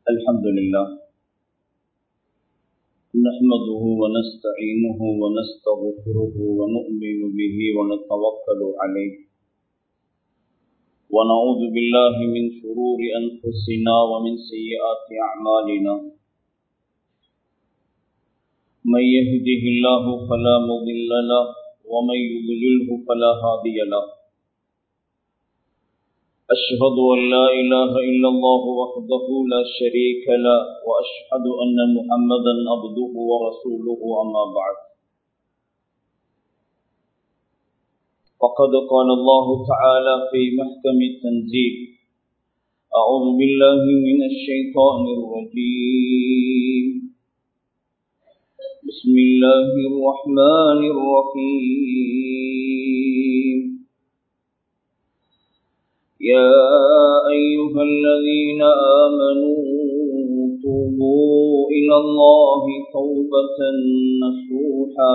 الحمد لله نحمده ونستعينه ونستغفره ونؤمن به ونتوكل عليه ونعوذ بالله من شرور أنفسنا ومن سيئات أعمالنا من يهده الله فلا مضل له ومن يضلله فلا هادي له أشهد أن لا إله إلا الله وحده لا شريك له وأشهد أن محمدا عبده ورسوله أما بعد فقد قال الله تعالى في محكم التنزيل أعوذ بالله من الشيطان الرجيم بسم الله الرحمن الرحيم يا أيها الذين آمنوا توبوا إلى الله توبة نصوحا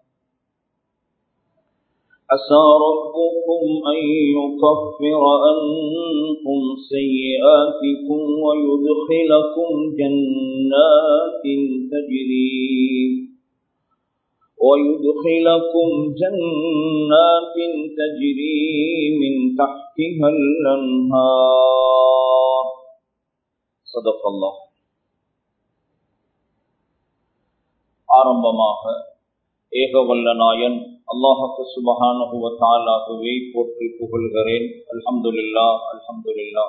عسى ربكم أن يكفر عنكم سيئاتكم ويدخلكم جنات تجري ويدخلكم جنات تجري من تحتها الأنهار صدق الله ஆரம்பமாக ஏகவல்ல நாயன் அல்லாஹு சுபஹானஹுவ தாலாகவே போற்றி புகழ்கிறேன் அல்ஹம்துலில்லா அல்ஹம்துலில்லா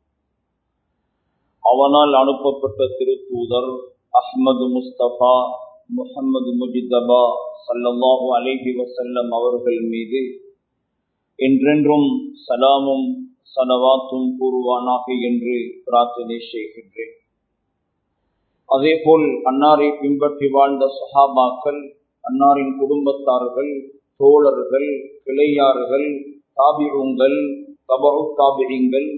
அவனால் அனுப்பப்பட்ட திருத்தூதர் அஹ்மது முஸ்தபா முகமது முஜிதபா சல்லல்லாஹு அலைஹி வசல்லம் அவர்கள் மீது என்றென்றும் சலாமும் சலவாத்தும் கூறுவானாக என்று பிரார்த்தனை செய்கின்றேன் அதேபோல் அன்னாரை பின்பற்றி வாழ்ந்த சஹாபாக்கள் அன்னாரின் குடும்பத்தார்கள் தோழர்கள் கிளையார்கள் தாபிருங்கள் தபு தாபிரிங்கள்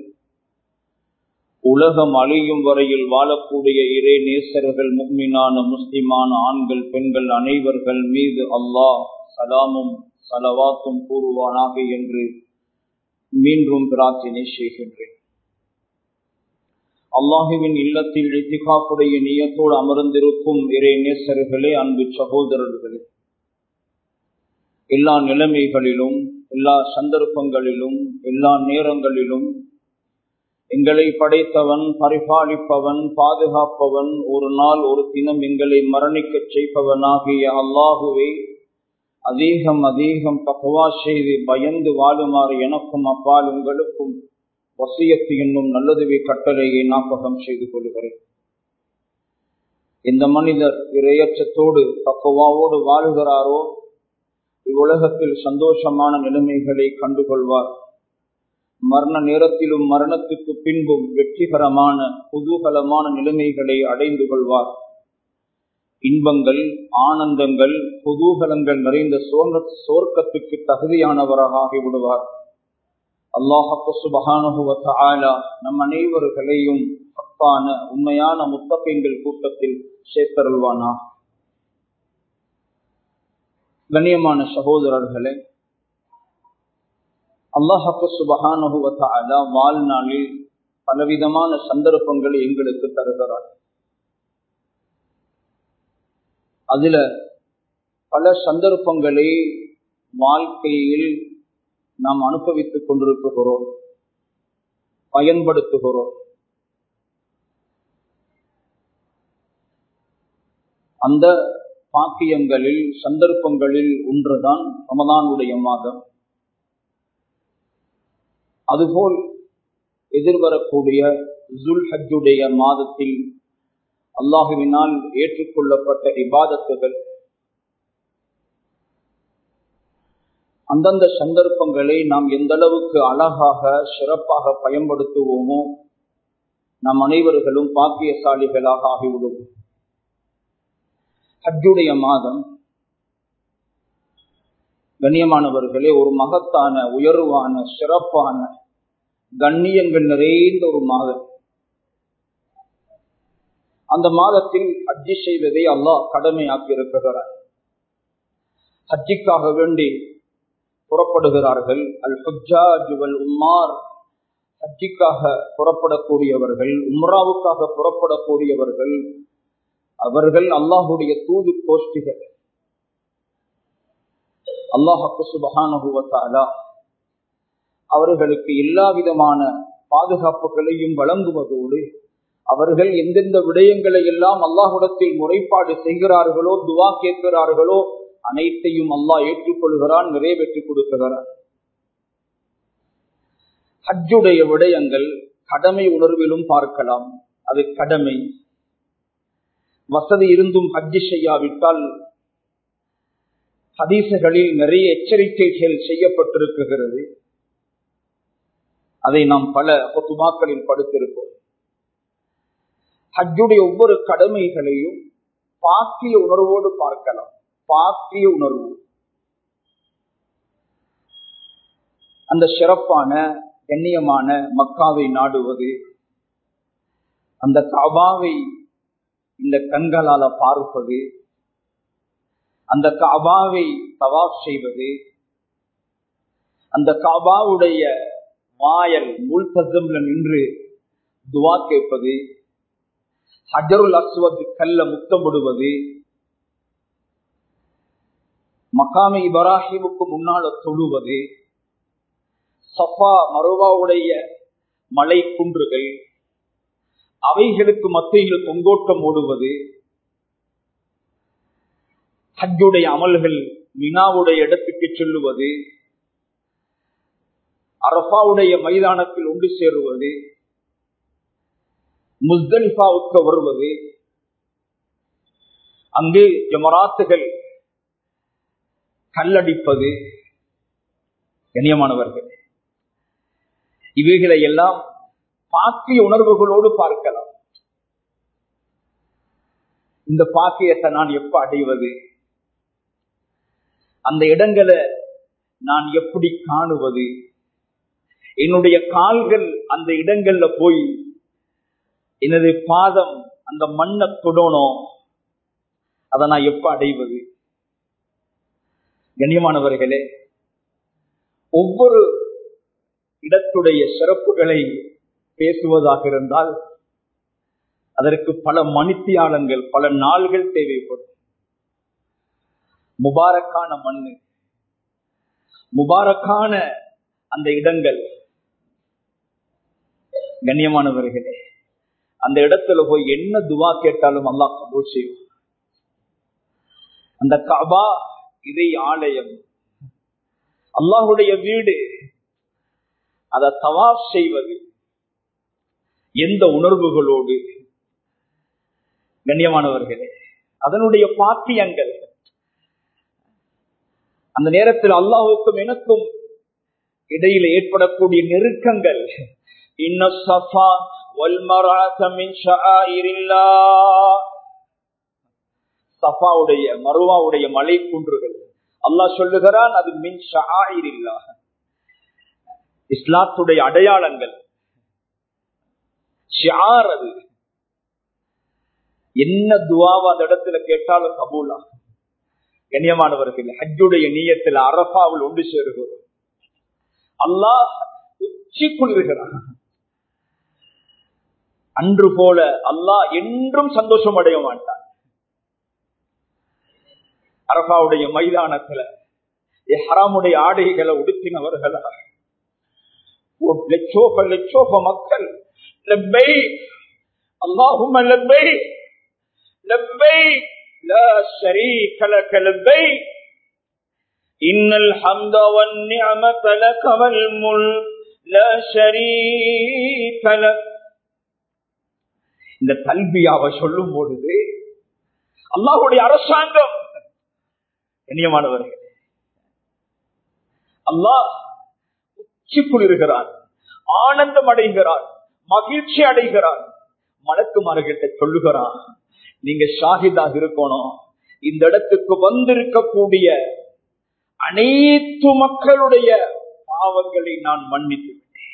உலகம் அழியும் வரையில் வாழக்கூடிய இறை நேசர்கள் முக்மினான முஸ்லிமான ஆண்கள் பெண்கள் அனைவர்கள் மீது அல்லாஹ் சலாமும் சலவாத்தும் கூறுவானாக என்று மீண்டும் பிரார்த்தனை செய்கின்றேன் அல்லாஹுவின் இல்லத்தில் இத்திகாப்புடைய நீயத்தோடு அமர்ந்திருக்கும் இறை நேசர்களே அன்பு சகோதரர்களே எல்லா நிலைமைகளிலும் எல்லா சந்தர்ப்பங்களிலும் எல்லா நேரங்களிலும் எங்களை படைத்தவன் பரிபாலிப்பவன் பாதுகாப்பவன் ஒரு நாள் ஒரு தினம் எங்களை மரணிக்கச் செய்பவனாகிய அல்லாஹுவை அதிகம் அதிகம் தக்குவா செய்து பயந்து வாழுமாறு எனக்கும் அப்பால் உங்களுக்கும் வசியத்து என்னும் நல்லதுவை கட்டளையை ஞாபகம் செய்து கொள்கிறேன் இந்த மனிதர் இரையச்சத்தோடு தக்குவாவோடு வாழுகிறாரோ இவ்வுலகத்தில் சந்தோஷமான நிலைமைகளை கண்டுகொள்வார் மரண நேரத்திலும் மரணத்துக்கு பின்பும் வெற்றிகரமான குதூகலமான நிலைமைகளை அடைந்து கொள்வார் இன்பங்கள் ஆனந்தங்கள் குதூகலங்கள் நிறைந்த சோர்க்கத்துக்கு தகுதியானவராக ஆகிவிடுவார் அல்லாஹப்பு சுபகானுகுவத்தாலா நம் அனைவர்களையும் சத்தான உண்மையான முத்தகைங்கள் கூட்டத்தில் சேர்த்தருள்வானா கண்ணியமான சகோதரர்களே அல்லாஹப்பு சுபகானுகுவத்தாலா வாழ்நாளில் பலவிதமான சந்தர்ப்பங்களை எங்களுக்கு தருகிறார் அதுல பல சந்தர்ப்பங்களை வாழ்க்கையில் நாம் அனுபவித்துக் கொண்டிருக்கிறோம் பயன்படுத்துகிறோம் அந்த பாக்கியங்களில் சந்தர்ப்பங்களில் ஒன்றுதான் ரமதானுடைய மாதம் அதுபோல் எதிர்வரக்கூடிய ஜுல் ஹஜ்ஜுடைய மாதத்தில் அல்லாஹுவினால் ஏற்றுக்கொள்ளப்பட்ட இபாதத்துகள் அந்தந்த சந்தர்ப்பங்களை நாம் எந்த அளவுக்கு அழகாக சிறப்பாக பயன்படுத்துவோமோ நம் அனைவர்களும் பாக்கியசாலிகளாக ஆகிவிடுவோம் ஹஜ்ஜுடைய மாதம் கண்ணியமானவர்களே ஒரு மகத்தான உயர்வான சிறப்பான கண்ணியங்கள் நிறைந்த ஒரு மாதம் அந்த மாதத்தில் ஹஜ்ஜி செய்வதை அல்லாஹ் கடமையாக்கி இருக்கிறார் ஹஜ்ஜிக்காக வேண்டி புறப்படுகிறார்கள் அல் ஹுஜாஜ் வல் உம்மார் ஹஜ்ஜிக்காக புறப்படக்கூடியவர்கள் உம்ராவுக்காக புறப்படக்கூடியவர்கள் அவர்கள் அல்லாஹுடைய தூது கோஷ்டிகள் அல்லாஹு சுபகானுபவத்தாலா அவர்களுக்கு எல்லா விதமான பாதுகாப்புகளையும் வழங்குவதோடு அவர்கள் எந்தெந்த விடயங்களை எல்லாம் அல்லாஹுடத்தில் முறைப்பாடு செய்கிறார்களோ துவா கேட்கிறார்களோ அனைத்தையும் அல்லாஹ் ஏற்றுக்கொள்கிறான் நிறைவேற்றி கொடுக்கிறான் ஹஜ்ஜுடைய விடயங்கள் கடமை உணர்விலும் பார்க்கலாம் அது கடமை வசதி இருந்தும் ஹஜ்ஜு செய்யாவிட்டால் ஹதீசுகளில் நிறைய எச்சரிக்கைகள் செய்யப்பட்டிருக்கிறது அதை நாம் பல பொதுமாக்களில் படுத்திருப்போம் ஹஜ்ஜுடைய ஒவ்வொரு கடமைகளையும் பாக்கிய உணர்வோடு பார்க்கலாம் பாக்கிய உணர்வு அந்த சிறப்பான கண்ணியமான மக்காவை நாடுவது அந்த காபாவை இந்த கண்களால பார்ப்பது அந்த காபாவை தவாப் செய்வது அந்த காபாவுடைய வாயல் முல்தசம்ல நின்று துவா கேட்பது ஹஜருல் அஸ்வத் கல்ல முத்தமிடுவது மகாமி இப்ராஹிமுக்கு முன்னால தொழுவது சஃபா மருவாவுடைய மலை குன்றுகள் அவைகளுக்கு மத்தியில் கொங்கோட்டம் ஓடுவது ஹஜ்ஜுடைய அமல்கள் மினாவுடைய இடத்துக்கு செல்லுவது அரபாவுடைய மைதானத்தில் ஒன்று சேருவது முஸ்தலிஃபாவுக்கு வருவது அங்கு ஜமராத்துகள் கல்லடிப்பது கண்ணியமானவர்கள் இவைகளை எல்லாம் பாக்கிய உணர்வுகளோடு பார்க்கலாம் இந்த பாக்கியத்தை நான் எப்ப அடைவது அந்த இடங்களை நான் எப்படி காணுவது என்னுடைய கால்கள் அந்த இடங்கள்ல போய் எனது பாதம் அந்த மண்ணை தொடணும் அதை நான் எப்ப அடைவது கண்ணியமானவர்களே ஒவ்வொரு இடத்துடைய சிறப்புகளை பேசுவதாக இருந்தால் அதற்கு பல மணித்தியாலங்கள் பல நாள்கள் தேவைப்படும் முபாரக்கான மண்ணு முபாரக்கான அந்த இடங்கள் கண்ணியமானவர்களே அந்த இடத்துல போய் என்ன துவா கேட்டாலும் அல்லாஹ் கபூல் செய்வோம் அந்த கபா இதை ஆலயம் அல்லாஹுடைய வீடு அதை தவாப் செய்வது எந்த உணர்வுகளோடு கண்ணியமானவர்களே அதனுடைய பாத்தியங்கள் அந்த நேரத்தில் அல்லாஹுக்கும் எனக்கும் இடையில ஏற்படக்கூடிய நெருக்கங்கள் இன்ன சஃபா சஃபாவுடைய மருவாவுடைய மலை குன்றுகள் அல்லாஹ் சொல்லுகிறான் அது மின் ஷாயிரில்லா இஸ்லாத்துடைய அடையாளங்கள் ஷியார் அது என்ன துவாவா அந்த இடத்துல கேட்டாலும் கபூலா கண்ணியமானவர்கள் ஹஜ்ஜுடைய நீயத்தில் அரபாவில் ஒன்று சேருகிறோம் அல்லாஹ் உச்சி குளிர்கிறான் அன்று போல அல்லாஹ் என்றும் சந்தோஷம் அடைய மாட்டான் அரபாவுடைய மைதானத்துல ஹராமுடைய ஆடைகளை உடுத்தினவர்களா லட்சோப லட்சோப மக்கள் اللهم لبيك لبيك لا شريك لك لبيك إن الحمد والنعمة لك والملك لا شريك لك இந்த கல்வியாவை சொல்லும் பொழுது அல்லாஹுடைய அரசாங்கம் கண்ணியமானவர்கள் அல்லாஹ் உச்சி குளிர்கிறார் ஆனந்தம் அடைகிறார் மகிழ்ச்சி அடைகிறார் மலக்குமார்கிட்ட சொல்லுகிறான் நீங்க ஷாஹிதாக இருக்கணும் இந்த இடத்துக்கு வந்திருக்கக்கூடிய அனைத்து மக்களுடைய பாவங்களை நான் மன்னித்து விட்டேன்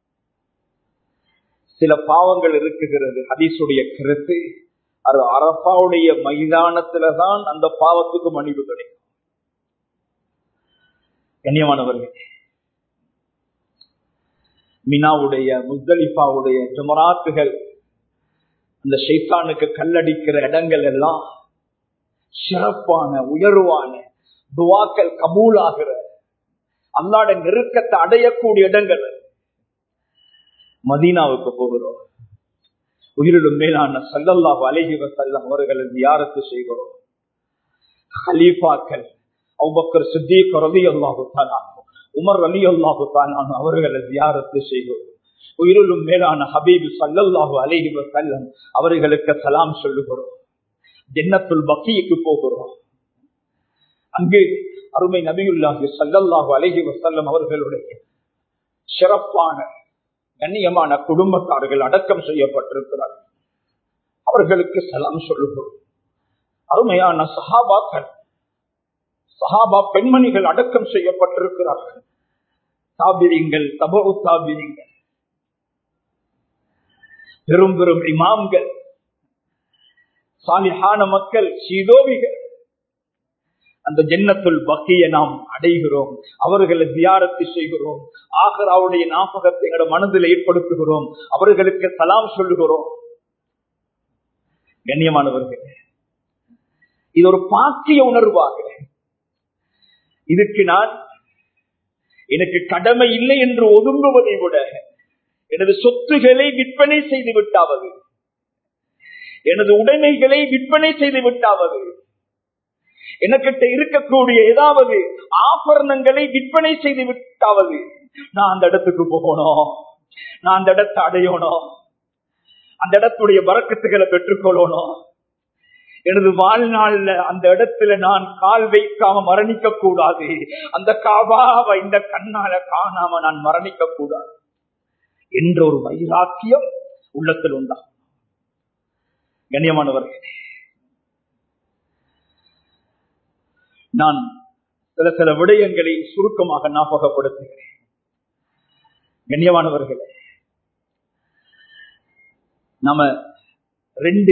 சில பாவங்கள் இருக்குகிறது ஹதீசுடைய கருத்து அது அரபாவுடைய மைதானத்துலதான் அந்த பாவத்துக்கு மன்னிப்பு கிடைக்கும் கண்ணியமானவர்கள் மினாவுடைய முஸ்தலிஃபாவுடைய ஜுமராத்துகள் அந்த ஷைத்தானுக்கு கல்லடிக்கிற இடங்கள் எல்லாம் சிறப்பான உயர்வான துவாக்கள் கபூலாகிற அல்லாட நெருக்கத்தை அடையக்கூடிய இடங்கள் மதீனாவுக்கு போகிறோம் உயிரிலும் மேலான சல்லல்லாஹு அலைஹி வஸல்லம் அவர்களை தியாரத்து செய்கிறோம் ஹலீஃபாக்கள் அவ்வக்கர் சித்திக் ரலியல்லாஹு தஆலா உமர் ரலியல்லாஹு தஆலா அவர்களை தியாரத்து செய்கிறோம் உயிரிலும் மேலான ஹபீப் சல்லல்லாஹு அலைஹி வஸல்லம் அவர்களுக்கு சலாம் சொல்லுகிறோம் ஜன்னத்துல் பக்கிக்கு போகிறோம் அங்கு அருமை நபியுல்லாஹி சல்லல்லாஹு அலைஹி வஸல்லம் அவர்களுடைய சிறப்பான கண்ணியமான குடும்பத்தார்கள் அடக்கம் செய்யப்பட்டிருக்கிறார்கள் அவர்களுக்கு சலாம் சொல்லுகிறோம் அருமையான சஹாபாக்கள் சஹாபா பெண்மணிகள் அடக்கம் செய்யப்பட்டிருக்கிறார்கள் தாபிரிங்கள் தபோ தாபிரிங்கள் பெரும் பெரும் இமாம்கள் சாலிஹான மக்கள் சீதோவிகள் அந்த ஜென்னத்துள் பக்கிய நாம் அடைகிறோம் அவர்களை தியாரத்து செய்கிறோம் ஆகராவுடைய ஞாபகத்தை எங்களோட மனதில் ஏற்படுத்துகிறோம் அவர்களுக்கு சலாம் சொல்லுகிறோம் கண்ணியமானவர்கள் இது ஒரு பாக்கிய உணர்வாக இதுக்கு நான் எனக்கு கடமை இல்லை என்று ஒதுங்குவதை விட எனது சொத்துக்களை விற்பனை செய்து விட்டாவது எனது உடைமைகளை விற்பனை செய்து விட்டாவது எனக்கிட்ட இருக்கக்கூடிய ஏதாவது ஆபரணங்களை விற்பனை செய்து விட்டாவது நான் அந்த இடத்துக்கு போகணும் நான் அந்த இடத்தை அடையணும் அந்த இடத்துடைய வரக்கத்துகளை பெற்றுக்கொள்ளணும் எனது வாழ்நாள்ல அந்த இடத்துல நான் கால் வைக்காம மரணிக்க கூடாது அந்த காபாவை இந்த கண்ணால காணாம நான் மரணிக்க கூடாது என்ற ஒரு வைராக்கியம் உள்ளத்தில் உண்டா கண்ணியமானவர்கள் நான் சில சில விடயங்களை சுருக்கமாக ஞாபகப்படுத்துகிறேன் கண்ணியமானவர்களே நாம ரெண்டு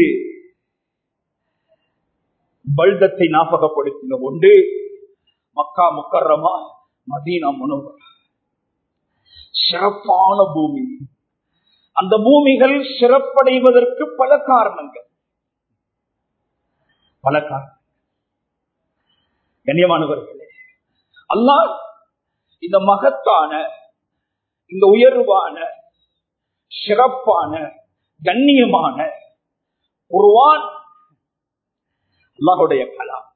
பல்தத்தை ஞாபகப்படுத்தின ஒன்று மக்கா முக்கரமா மதீனா முனவர் சிறப்பான பூமி அந்த பூமிகள் சிறப்படைவதற்கு பல காரணங்கள் பல காரணம் கண்ணியமானவர்களே அல்லாஹ் இந்த மகத்தான இந்த உயர்வான சிறப்பான கண்ணியமான குர்வான் அல்லாஹுடைய கலாம்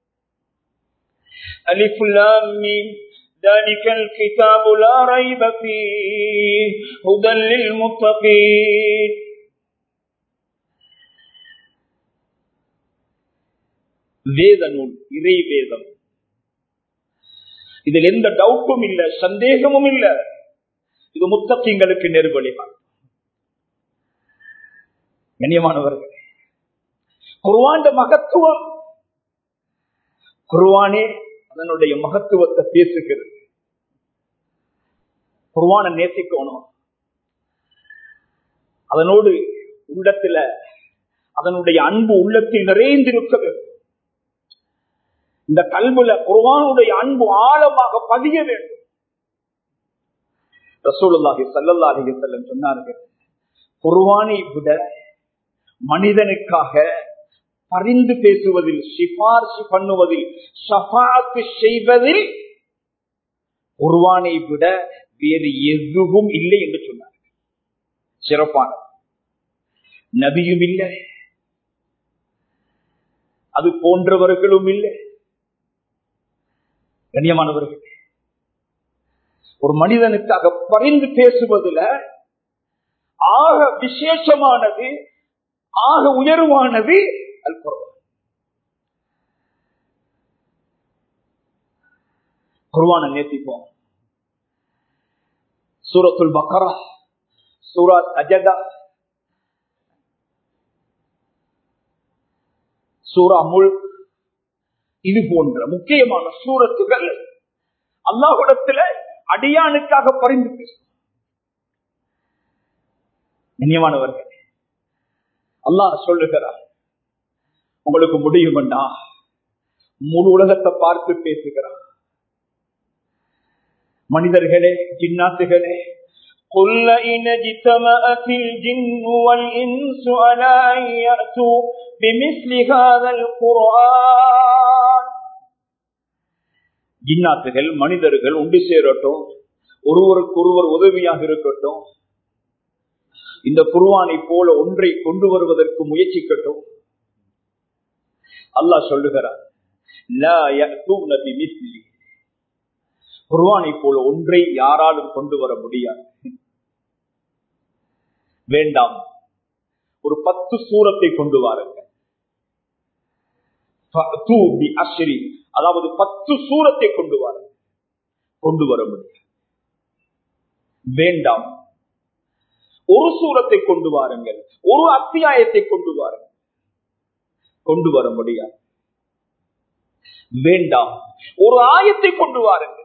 ألف لام ميم ذلك الكتاب لا ريب فيه هدى للمتقين வேத நூல் இறை வேதம் இதில் எந்த டவுட்டும் இல்ல சந்தேகமும் இல்ல இது முத்தக்கிங்களுக்கு நெருவழிதான் கண்ணியமானவர்கள் குருவாண்ட மகத்துவம் குருவானே அதனுடைய மகத்துவத்தை பேசுகிறது குருவான நேசிக்கணும் அதனோடு உள்ளத்துல அதனுடைய அன்பு உள்ளத்தில் நிறைந்திருக்க வேண்டும் இந்த கல்வில குர்வானுடைய அன்பு ஆழமாக பதிய வேண்டும் ரசூலுல்லாஹி சல்லல்லாஹி செல்லம் சொன்னார்கள் குர்வானை விட மனிதனுக்காக பரிந்து பேசுவதில் சிபார்சு பண்ணுவதில் சபாத்து செய்வதில் குர்வானை விட வேறு எதுவும் இல்லை என்று சொன்னார் சிறப்பான நபியும் இல்லை அது போன்றவர்களும் இல்லை கண்ணியமானவர்கள் ஒரு மனிதனுக்காக பரிந்து பேசுவதில் ஆக விசேஷமானது ஆக உயர்வானது அல்புறம் குருவான நேசிப்போம் சூரத்துல் பக்கரா சூராத் அஜதா சூரா முல் இது போன்ற முக்கியமான சூரத்துகள் அல்லாஹுடத்துல அடியானுக்காக பரிந்து பேசும் கண்ணியமானவர்கள் அல்லாஹ் சொல்லுகிறார் உங்களுக்கு முடியுமெண்டா முழு உலகத்தை பார்த்து பேசுகிறார் மனிதர்களே ஜின்னாத்துகளே قل لئن اجتمعت الجن والإنس على أن يأتوا بمثل هذا القرآن ஜின்னாத்துகள் மனிதர்கள் உண்டு சேரட்டும் ஒருவருக்கு ஒருவர் உதவியாக இருக்கட்டும் இந்த குருவானை போல ஒன்றை கொண்டு வருவதற்கு முயற்சிக்கட்டும் அல்லாஹ் சொல்லுகிறார் குருவானை போல ஒன்றை யாராலும் கொண்டு வர முடியாது வேண்டாம் ஒரு பத்து சூரத்தை கொண்டு வாருங்க அதாவது பத்து சூரத்தை கொண்டு வாருங்க கொண்டு வர முடியாது வேண்டாம் ஒரு சூரத்தை கொண்டு வாருங்கள் ஒரு அத்தியாயத்தை கொண்டு வாருங்கள் கொண்டு வர முடியாது வேண்டாம் ஒரு ஆயத்தை கொண்டு வாருங்கள்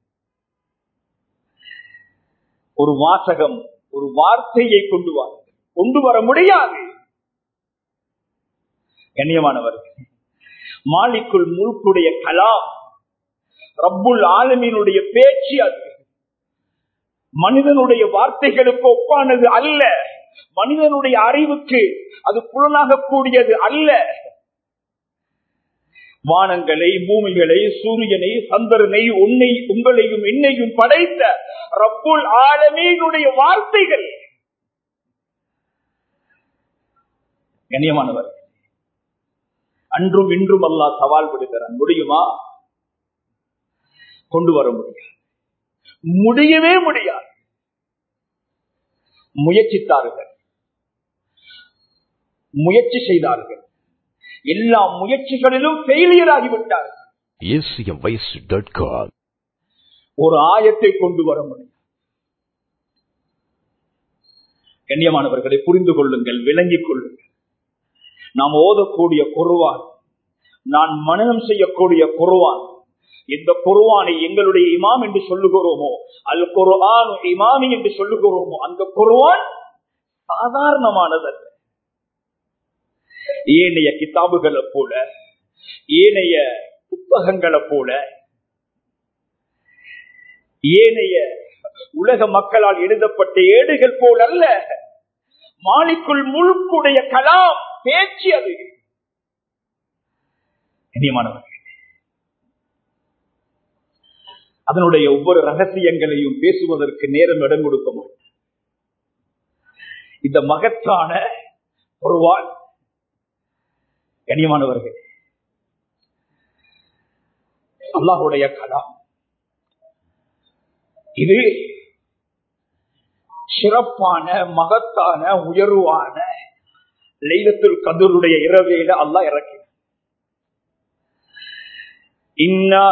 ஒரு வாசகம் ஒரு வார்த்தையை கொண்டு வாருங்கள் கொண்டு வர முடியாது கண்ணியமானவர்கள் மாலிக்குள் முழுக்குடைய கலாம் ரப்புல் ஆலமீனுடைய பேச்சு அது மனிதனுடைய வார்த்தைகளுக்கு ஒப்பானது அல்ல மனிதனுடைய அறிவுக்கு அது புலனாக கூடியது அல்ல வானங்களை பூமிகளை சூரியனை சந்திரனை உன்னை உங்களையும் என்னையும் படைத்த ரப்புல் ஆலமீனுடைய வார்த்தைகள் கண்ணியமானவர் அன்றும் இன்றும் அல்லா சவால் விடுகிறான் முடியுமா கொண்டு வர முடியாது முடியவே முடியாது முயற்சித்தார்கள் முயற்சி செய்தார்கள் எல்லா முயற்சிகளிலும் ஃபெயிலியர் ஆகிவிட்டார்கள் acmvoice.com ஒரு ஆயத்தை கொண்டு வர முடியும் கண்ணியமானவர்களை புரிந்து கொள்ளுங்கள் விளங்கிக் கொள்ளுங்கள் நாம் ஓதக்கூடிய குருவான் நான் மனநம் செய்யக்கூடிய குருவான் இந்த குருவானை எங்களுடைய இமாம் என்று சொல்லுகிறோமோ அல் குருவான் இமாமி என்று சொல்லுகிறோமோ அந்த குருவான் சாதாரணமானதல்ல ஏனைய கிதாபுகளை போல ஏனைய புத்தகங்களை போல ஏனைய உலக மக்களால் எழுதப்பட்ட ஏடுகள் போல் அல்ல மாலிக்குள் முழுக்குடைய கலாம் பேச்சு அது கண்ணியமானவர்கள் அதனுடைய ஒவ்வொரு ரகசியங்களையும் பேசுவதற்கு நேரம் இடம் கொடுக்க மாட்டேன் இந்த மகத்தான ஒருவாள் கண்ணியமானவர்கள் அல்லாஹுடைய கலாம் இது சிறப்பான மகத்தான உயர்வான லைலத்துல் கதருடைய இரவேல அல்லாஹ் இறக்கி இன்னா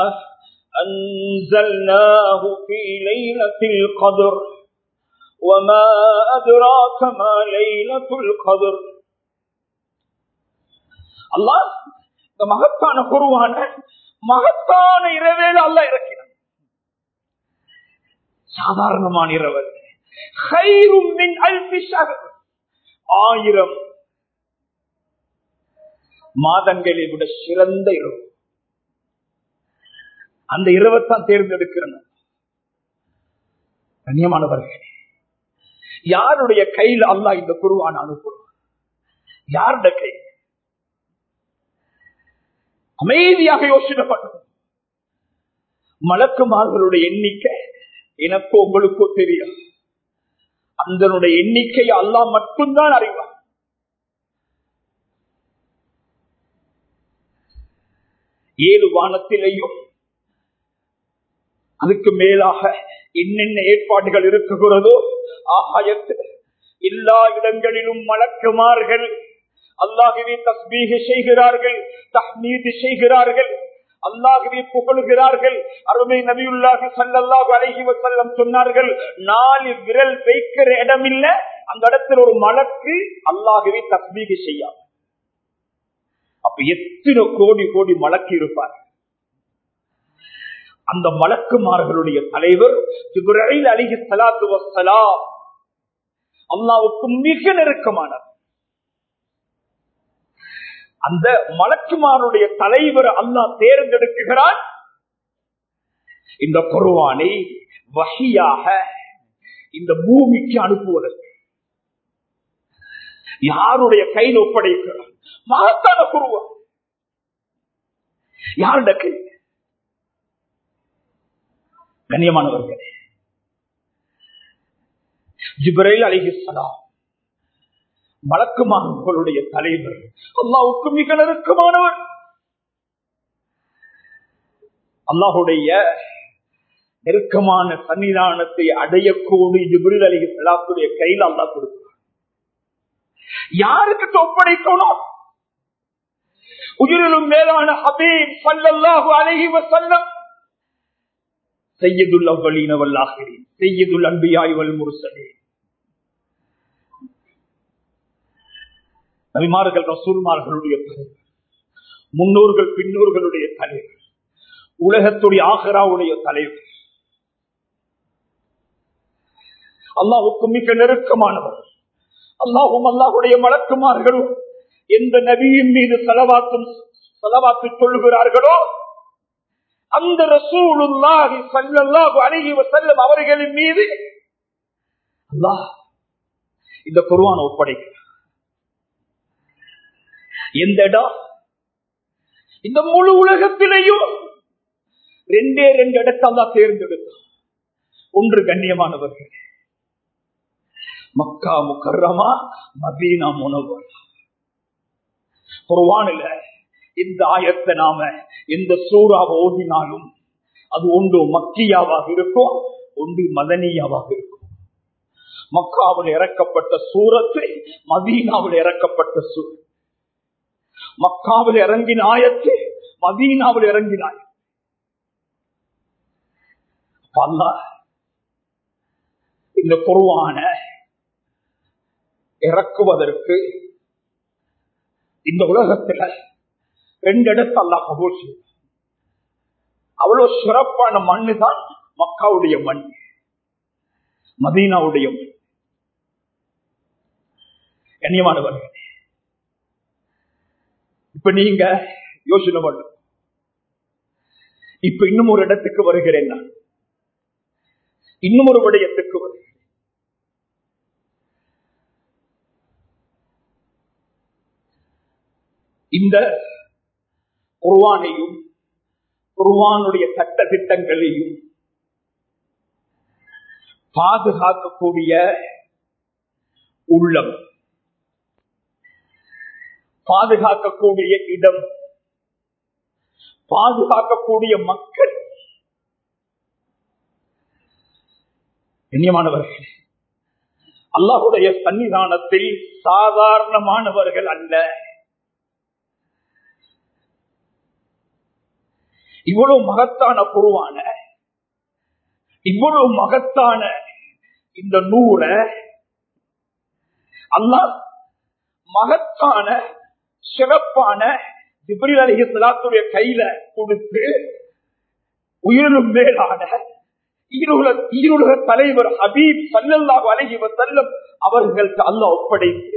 أنزلناه في ليلة القدر وما أدراك ما ليلة القدر அல்லாஹ் இந்த மகத்தான குருவான மகத்தான இரவேல அல்லாஹ் இறக்கினான் சாதாரணமான இரவல் ஆயிரம் மாதங்களை விட சிறந்த இரவு அந்த இரவைத்தான் தேர்ந்தெடுக்கிறேன் கண்ணியமானவர்கள் யாருடைய கையில் அல்லாஹ் இந்த குருவான அனுப்புறோம் யாருடைய கை அமைதியாக யோசனை பண்ணும் மலக்குமார்களுடைய எண்ணிக்கை எனக்கோ உங்களுக்கோ தெரியும் அந்த எண்ணிக்கை அல்லாஹ் மட்டும்தான் அறிவார் ஏழு வானத்திலேயும் அதுக்கு மேலாக என்னென்ன ஏற்பாடுகள் இருக்குகிறதோ ஆகாயத்து எல்லா இடங்களிலும் மலக்குமார்கள் அல்லாகவே தஸ்மீக செய்கிறார்கள் தஹ்மீது செய்கிறார்கள் அல்லாகவே புகழுகிறார்கள் அருமை நபியுல்லாஹி சல்லல்லாஹு அலைஹி வஸல்லம் சொன்னார்கள் நாலு விரல் வைக்கிற இடம் இல்ல அந்த இடத்துல ஒரு மலக்கு அல்லாகவே தஸ்மீக செய்யாது அப்ப எத்தனை கோடி கோடி மலக்கு இருப்பார் அந்த மலக்குமார்களுடைய தலைவர் ஜிப்ரீல் அலிஹி ஸலாத்து வஸ்ஸலாம் அல்லாஹ்வுக்கு மிக நெருக்கமானவர் அந்த மலக்குமாருடைய தலைவர் அல்லாஹ் தேர்ந்தெடுக்குகிறான் இந்த குருவானை வகையாக இந்த பூமிக்கு அனுப்புவதற்கு யாருடைய கையில் ஒப்படைக்கிறார் மகத்தான குருவம் யாருடைய கை கண்ணியமானவர்களே ஜிப்ரைல் அலிஹிஸ்லாம் வழக்குமானவர்களுடைய தலைவர் அல்லாவுக்கு மிக நெருக்கமானவர் அல்லாஹுடைய நெருக்கமான சன்னிதானத்தை அடையக்கூடிய ஜிப்ரில் அலி சலாத்துடைய கையில் அல்லா கொடுக்கிறார் யாருக்கு ஒப்படைக்கணும் உயிரிலும் மேலான ஹபீப் சல்லல்லாஹு அலைஹி வஸல்லம் செய்யதுல் அவ்வளீன வல்லாகிறேன் செய்யதுல் அன்பியாய் வல் முருசலே நபிமார்கள் ரசூல்மார்களுடைய தலைவர் முன்னோர்கள் பின்னோர்களுடைய தலைவர் உலகத்துடைய ஆகராவுடைய தலைவர் அல்லாவுக்கு மிக நெருக்கமானவர் அல்லாஹும் அல்லாஹுடைய மலக்குமார்களும் எந்த நபியின் மீது செலவாக்கும் செலவாக்கி சொல்லுகிறார்களோ அந்த ரசூலுல்லாஹி ஸல்லல்லாஹு அலைஹி வஸல்லம் அவர்களின் மீது அல்லாஹ் இந்த குர்ஆன் ஒப்படைக்கிறார் எந்த இடம் இந்த முழு உலகத்திலேயும் ரெண்டே ரெண்டு இடத்தை அல்லாஹ் தேர்ந்தெடுத்தான் ஒன்று கண்ணியமானவர்கள் மக்கா முக்கர்ரமா மதீனா முனவர் குர்ஆனில் இந்த ஆயத்தை நாம எந்த சூறாவை ஓதினாலும் அது ஒன்று மக்கியாவாக இருக்கும் ஒன்று மதனியாவாக இருக்கும் மக்காவில் இறக்கப்பட்ட சூரத்தை மதீனாவில் இறக்கப்பட்ட சூர் மக்காவில் இறங்கின ஆயத்து மதீனாவில் இறங்கின ஆயத்து அல்லாஹ் இந்த குருவான இறக்குவதற்கு இந்த உலகத்துல ரெண்டு இடத்து அல்லா கபூல் செய்யும் அவ்வளவு சிறப்பான மண்ணு தான் மக்காவுடைய மண் மதீனாவுடைய மண் கண்ணியமானவர்கள் இப்ப நீங்க யோசனை பண்ணு இப்ப இன்னும் ஒரு இடத்துக்கு வருகிறேன் நான் இன்னும் ஒரு விடயத்துக்கு வருகிறேன் இந்த குர்வானையும் குர்வானுடைய சட்ட திட்டங்களையும் பாதுகாக்கக்கூடிய உள்ளம் பாதுகாக்கக்கூடிய இடம் பாதுகாக்கக்கூடிய மக்கள் கண்ணியமானவர்கள் அல்லாஹுடைய சன்னிதானத்தில் சாதாரணமானவர்கள் அல்ல இவ்வளவு மகத்தான குருவான இவ்வளவு மகத்தான இந்த நூலை அல்லாஹ் மகத்தான சிறப்பான ஜிப்ரில் அலி சலாத்துடைய கையில கொடுத்து உயிரும் மேலான ஈருலக ஈருலக தலைவர் ஹபீப் சல்லல்லாஹு அலைஹி வஸல்லம் அவர்களுக்கு அல்லாஹ் ஒப்படைத்து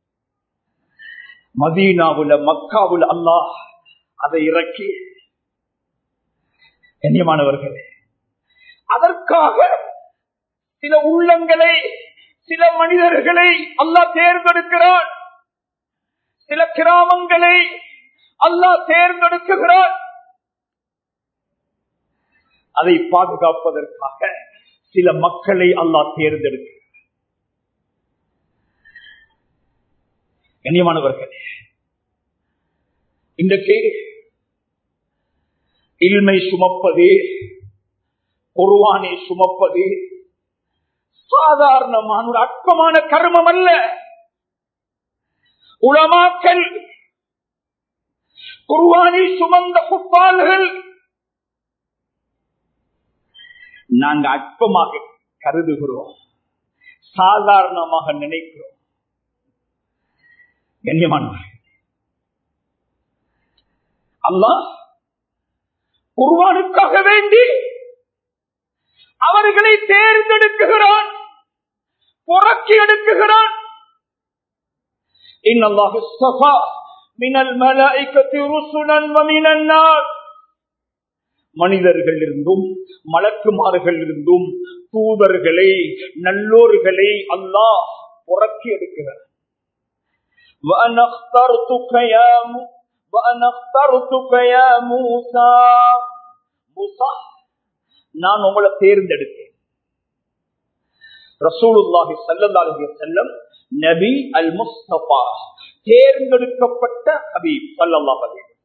மதீனாவுல மக்காவுல அல்லாஹ் அதை இறக்கி கண்ணியமானவர்களே அதற்காக சில உள்ளங்களை சில மனிதர்களை அல்லாஹ் தேர்ந்தெடுக்கிறான் சில கிராமங்களை அல்லாஹ் தேர்ந்தெடுக்குகிறான் அதை பாதுகாப்பதற்காக சில மக்களை அல்லாஹ் தேர்ந்தெடுக்க கண்ணியமானவர்கள் இன்றைக்கு இல்மை சுமப்பது குருவானை சுமப்பது சாதாரணமான ஒரு அற்பமான கர்மம் அல்ல உளமாக்கல் குருவானை சுமந்த குப்பால்கள் நாங்க அற்பமாக கருதுகிறோம் சாதாரணமாக நினைக்கிறோம் கண்ணியமானவர்கள் அல்லாஹ் குர்வானுக்காக வேண்டி அவர்களை தேர்ந்தெடுக்குகிறான் புறக்கி எடுக்குகிறான் إن الله اصطفى من الملائكة رسلا ومن الناس மனிதர்கள் இருந்தும் மலக்குமார்கள் இருந்தும் தூதர்களை நல்லோர்களை அல்லாஹ் புறக்கி எடுக்கிறார் وَأَنَا اخْتَرْتُكَ يَا مُ- وَأَنَا اخْتَرْتُكَ يَا مُوسَى மூசா நான் உங்களை தேர்ந்தெடுத்தேன் ரசூலுல்லாஹி ஸல்லல்லாஹு அலைஹி வஸல்லம் நபி அல் முஸ்தபா தேர்ந்தெடுக்கப்பட்ட ஹபீப் ஸல்லல்லாஹு அலைஹி வஸல்லம்.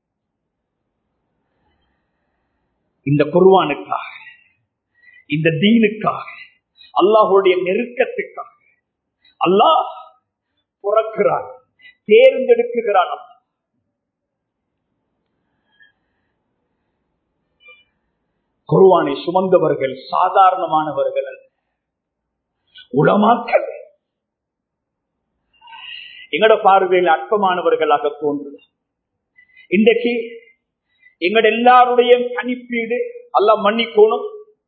இந்த குர்ஆனுக்காக இந்த தீனுக்காக அல்லாஹ்வுடைய நெருக்கத்துக்காக அல்லாஹ் புறக்கிறான் தேர்ந்தெடுக்குகிறான் அல்லாஹ். குர்ஆனை சுமந்தவர்கள் சாதாரணமானவர்கள் அல்ல உளமாக்கல் எங்கட பார்வையில் அற்பமானவர்களாக தோன்றுது இன்றைக்கு எங்கட எல்லாருடைய கணிப்பீடு அல்லாஹ் மன்னிக்கணும்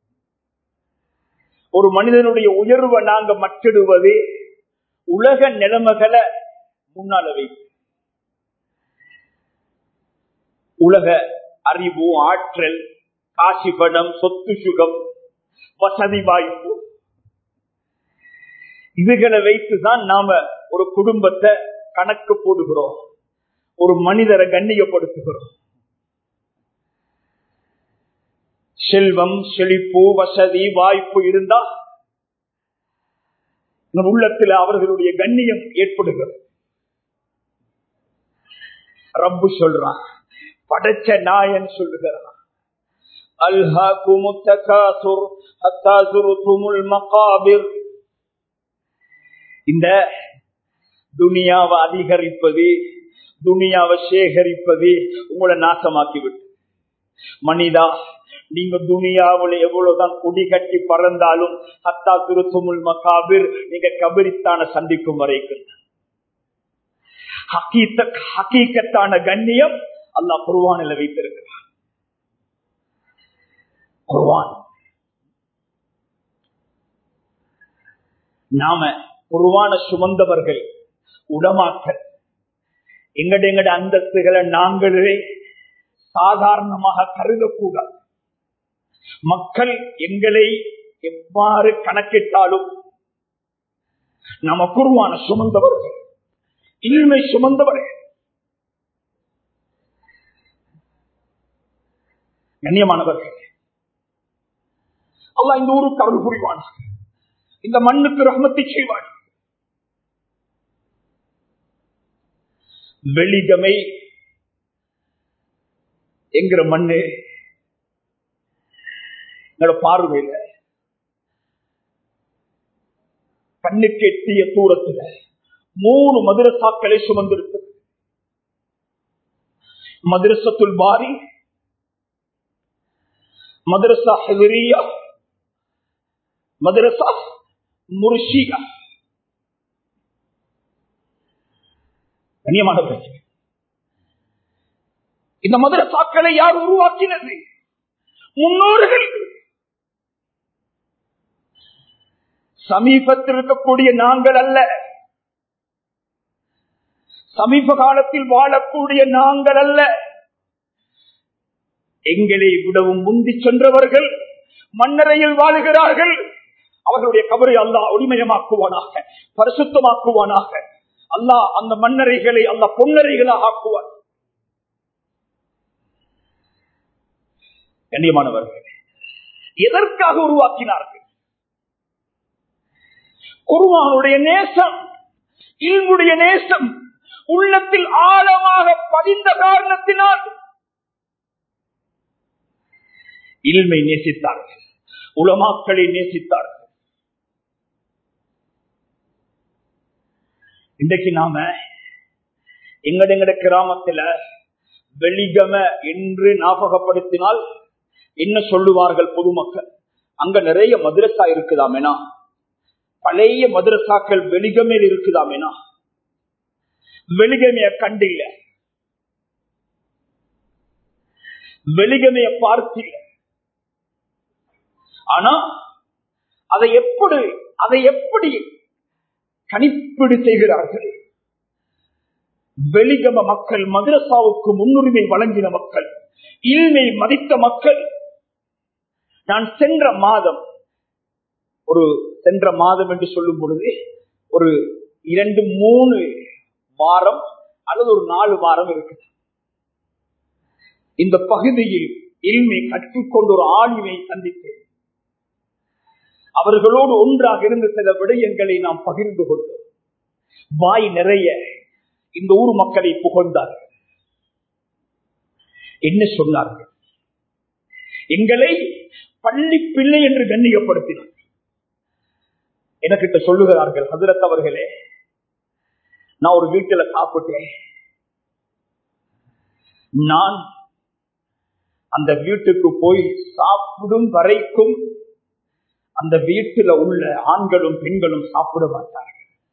ஒரு மனிதனுடைய உயர்வை நாங்க மட்டிடுவது உலக நிலைமைகளை முன்னால வைத்து உலக அறிவு ஆற்றல் காசி பணம் சொத்து சுகம் வசதி வாய்ப்பு இதுகளை வைத்துதான் நாம ஒரு குடும்பத்தை கணக்கு போடுகிறோம் ஒரு மனிதரை கண்ணியப்படுத்துகிறோம் செல்வம் செழிப்பு வசதி வாய்ப்பு இருந்தா நம் உள்ளத்தில் அவர்களுடைய கண்ணியம் ஏற்படுகிறது ரப்பு சொல்றான் படைச்ச நாயன் சொல்லுகிறான் அல்ஹாக்குமுத் தகாசுர் ஹத்தா சுருத்துமுல் மகாபிர் இந்த துனியாவை அதிகரிப்பது துனியாவை சேகரிப்பது உங்களை நாசமாக்கிவிட்டு மனிதா நீங்க துனியாவில் எவ்வளவுதான் குடி கட்டி பறந்தாலும் ஹத்தா திருத்துமுல் மகாபிர் நீங்க கபரித்தான சந்திக்கும் வரைக்கும் ஹக்கீத்த- ஹக்கீக்கத்தான கண்ணியம் அல்லாஹ் குருவானில வைத்திருக்கிறார் குர்ஆன் நாம குருவான சுமந்தவர்கள் உடமாக்கல் எங்கட எங்கட அந்தஸ்துகளை நாங்களே சாதாரணமாக கருதக்கூடாது மக்கள் எங்களை எவ்வாறு கணக்கிட்டாலும் நம்ம குருவான சுமந்தவர்கள் இனிமை சுமந்தவர்கள் கண்ணியமானவர்கள் அல்லாஹ் இந்த ஊருக்கு அருள் புரிவான் இந்த மண்ணுக்கு ரஹ்மத்தை செய்வான் வெளிகமை என்கிற மண்ணு என்னோட பார்வையில கண்ணுக்கு எட்டிய தூரத்துல மூணு மதுரசாக்களை சுமந்திருக்கு மதுரசத்துல் பாரி மதரசா ஹெவரியா மதரசா முர்ஷியா கண்ணியமானவர்களே இந்த மதரசாக்களை யார் உருவாக்கினது முன்னோர்கள் சமீபத்தில் இருக்கக்கூடிய நாங்கள் அல்ல சமீப காலத்தில் வாழக்கூடிய நாங்கள் அல்ல எங்களை விடவும் முந்தி சென்றவர்கள் மண்ணறையில் வாழுகிறார்கள் அவர்களுடைய கபரை அல்லாஹ் ஒளிமயமாக்குவானாக பரிசுத்தமாக்குவானாக அல்லாஹ் அந்த மண்ணறைகளை அல்லாஹ் பொன்னறைகளாக ஆக்குவான் கண்ணியமானவர்கள் எதற்காக உருவாக்கினார்கள் குருவானுடைய நேசம் இல்முடைய நேசம் உள்ளத்தில் ஆழமாக பதிந்த காரணத்தினால் இல்மை நேசித்தார்கள் உலமாக்களை நேசித்தார்கள் இன்றைக்கு நாம எங்கட எங்கட கிராமத்துல வெளிகம என்று ஞாபகப்படுத்தினால் என்ன சொல்லுவார்கள் பொதுமக்கள் அங்க நிறைய மதுரசா இருக்குதாமேனா பழைய மதுரசாக்கள் வெளிகமையில் இருக்குதாமேனா வெளிகமைய கண்டில்ல வெளிகமைய பார்த்தில்லை ஆனா அதை எப்படி அதை எப்படி கணிப்பீடு செய்கிறார்கள் வெளிகம மக்கள் மதரசாவுக்கு முன்னுரிமை வழங்கின மக்கள் இல்மை மதித்த மக்கள் நான் சென்ற மாதம் ஒரு சென்ற மாதம் என்று சொல்லும் பொழுது ஒரு இரண்டு மூணு வாரம் அல்லது ஒரு நாலு வாரம் இருக்கு இந்த பகுதியில் இல்மை கற்றுக்கொண்டு ஒரு ஆளுமை சந்தித்தேன் அவர்களோடு ஒன்றாக இருந்த சில விடயங்களை நாம் பகிர்ந்து கொண்டோம் வாய் நிறைய இந்த ஊர் மக்களை புகழ்ந்தார்கள் என்ன சொன்னார்கள் எங்களை பள்ளி பிள்ளை என்று கண்ணியப்படுத்தினார் எனக்கிட்ட சொல்லுகிறார்கள் ஹசரத் அவர்களே நான் ஒரு வீட்டில் சாப்பிட்டேன் நான் அந்த வீட்டுக்கு போய் சாப்பிடும் வரைக்கும் அந்த வீட்டில் உள்ள ஆண்களும் பெண்களும் சாப்பிட மாட்டார்கள்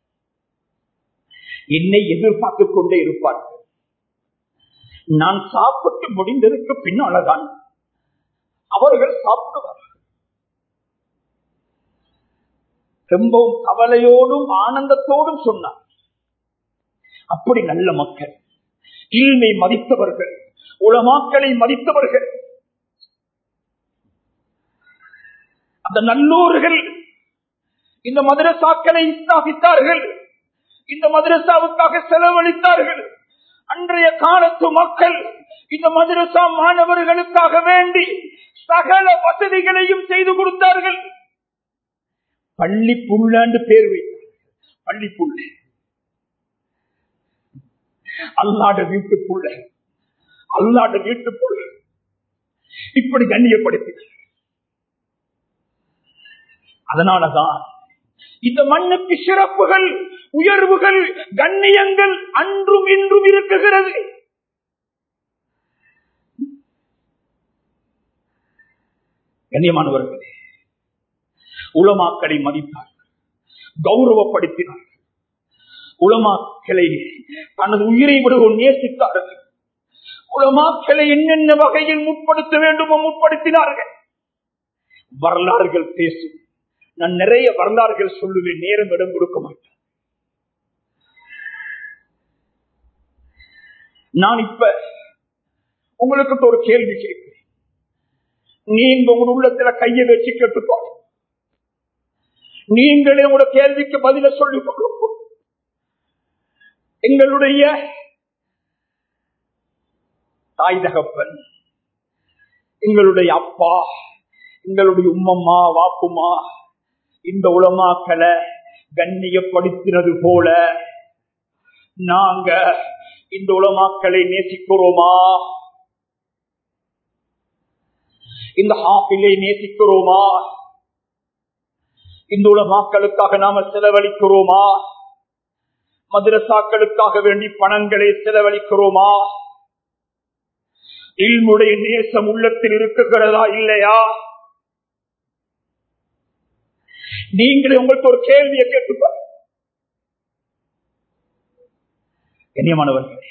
என்னை எதிர்பார்த்து கொண்டே இருப்பார்கள் நான் சாப்பிட்டு முடிந்ததற்கு பின்னால்தான் அவர்கள் சாப்பிடுவார்கள் ரொம்பவும் கவலையோடும் ஆனந்தத்தோடும் சொன்னார் அப்படி நல்ல மக்கள் இல்மை மதித்தவர்கள் உலமாக்களை மதித்தவர்கள் அந்த நல்லூர்கள் இந்த மதரசாக்களை ஸ்தாபித்தார்கள் இந்த மதரசாவுக்காக செலவழித்தார்கள் அன்றைய காலத்து மக்கள் இந்த மதரசா மாணவர்களுக்காக வேண்டி சகல வசதிகளையும் செய்து கொடுத்தார்கள் பள்ளி புல்லாண்டு பேர் வைத்தார் பள்ளி புள்ள அல்லாட வீட்டு புள்ள அல்லாட வீட்டு புள்ள இப்படி கண்ணியப்படுத்தினார் அதனாலதான் இந்த மண்ணுக்கு சிறப்புகள் உயர்வுகள் கண்ணியங்கள் அன்றும் இன்றும் இருக்குகிறது கண்ணியமானவர்களே உளமாக்களை மதித்தார் கௌரவப்படுத்தினார் உளமாக்களை தனது உயிரை விடுவோம் நேசித்தார்கள் உலமாக்களை என்னென்ன வகையில் முற்படுத்த வேண்டுமோ முற்படுத்தினார்கள் வரலாறுகள் பேசும் நான் நிறைய வரலாறுகள் சொல்லுவேன் நேரம் இடம் கொடுக்க மாட்டேன் நான் இப்ப உங்களுக்கு ஒரு கேள்வி கேட்கிறேன் நீங்க உங்க உள்ளத்துல கையை வச்சு கேட்டுக்கோ நீங்களே உங்களோட கேள்விக்கு பதில சொல்லிக் கொடுக்கும் எங்களுடைய தாய் தகப்பன் எங்களுடைய அப்பா எங்களுடைய உம்மம்மா வாப்புமா இந்த உலமாக்களை கண்ணியப்படுத்தினது போல நாங்க இந்த உலமாக்களை நேசிக்கிறோமா இந்த ஹாப்பிலை நேசிக்கிறோமா இந்த உலமாக்களுக்காக நாம செலவழிக்கிறோமா மதுரசாக்களுக்காக வேண்டி பணங்களை செலவழிக்கிறோமா இல்முடைய நேசம் உள்ளத்தில் இருக்குகிறதா இல்லையா நீங்களே உங்களுக்கு ஒரு கேள்வியை கேட்டுப்ப கண்ணியமானவர்கள்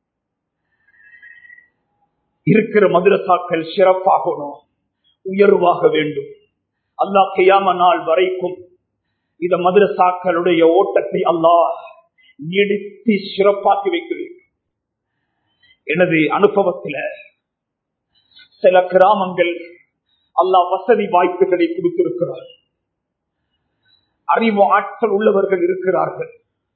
இருக்கிற மதுரசாக்கள் சிறப்பாகணும் உயர்வாக வேண்டும் அல்லாஹ் கியாம நாள் வரைக்கும் இந்த மதுரசாக்களுடைய ஓட்டத்தை அல்லாஹ் நீடித்து சிறப்பாக்கி வைக்க வேண்டும் எனது அனுபவத்தில் சில கிராமங்கள் அல்லாஹ் வசதி வாய்ப்புகளை கொடுத்திருக்கிறார் அறிவு ஆற்றல் உள்ளவர்கள் இருக்கிறார்கள்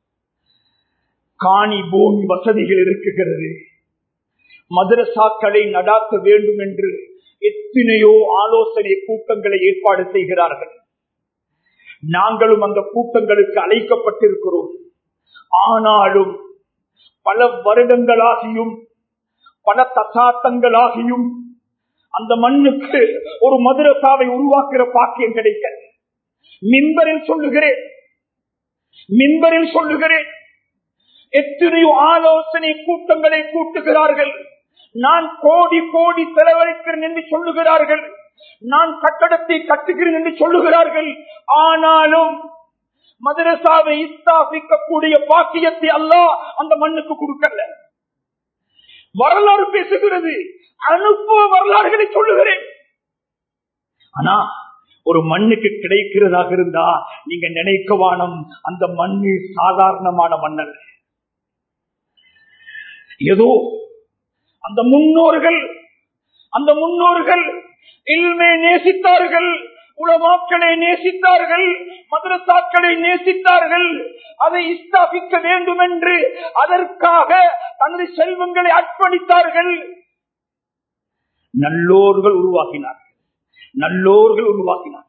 காணி பூமி வசதிகள் இருக்குகிறது மதரசாக்களை நடாத்த வேண்டும் என்று எத்தனையோ ஆலோசனை கூட்டங்களை ஏற்பாடு செய்கிறார்கள் நாங்களும் அந்த கூட்டங்களுக்கு அழைக்கப்பட்டிருக்கிறோம் ஆனாலும் பல வருடங்களாகியும் பல தசாத்தங்களாகியும் அந்த மண்ணுக்கு ஒரு மதுரசாவை உருவாக்குற பாக்கியம் கிடைக்க மின்பரில் சொல்லுகிறேன் மின்பரில் சொல்லுகிறேன் எத்தனையோ ஆலோசனை கூட்டங்களை கூட்டுகிறார்கள் நான் கோடி கோடி செலவழிக்கிறேன் என்று சொல்லுகிறார்கள் நான் கட்டடத்தை கட்டுகிறேன் என்று சொல்லுகிறார்கள் ஆனாலும் மதரசாவை ஸ்தாபிக்கக்கூடிய பாக்கியத்தை அல்லாஹ் அந்த மண்ணுக்கு கொடுக்கல வரலாறு பேசுகிறது அனுபவ வரலாறுகளை சொல்லுகிறேன் ஆனா ஒரு மண்ணுக்கு கிடைக்கிறதாக இருந்தா நீங்க நினைக்க வானம் அந்த மண்ணு சாதாரணமான மண்ணல்ல ஏதோ அந்த முன்னோர்கள் அந்த முன்னோர்கள் இல்மை நேசித்தார்கள் உலமாக்களை நேசித்தார்கள் மதுரசாக்களை நேசித்தார்கள் அதை ஸ்தாபிக்க வேண்டும் என்று அதற்காக தனது செல்வங்களை அர்ப்பணித்தார்கள் நல்லோர்கள் உருவாக்கினார்கள் நல்லோர்கள் உருவாக்கினார்கள்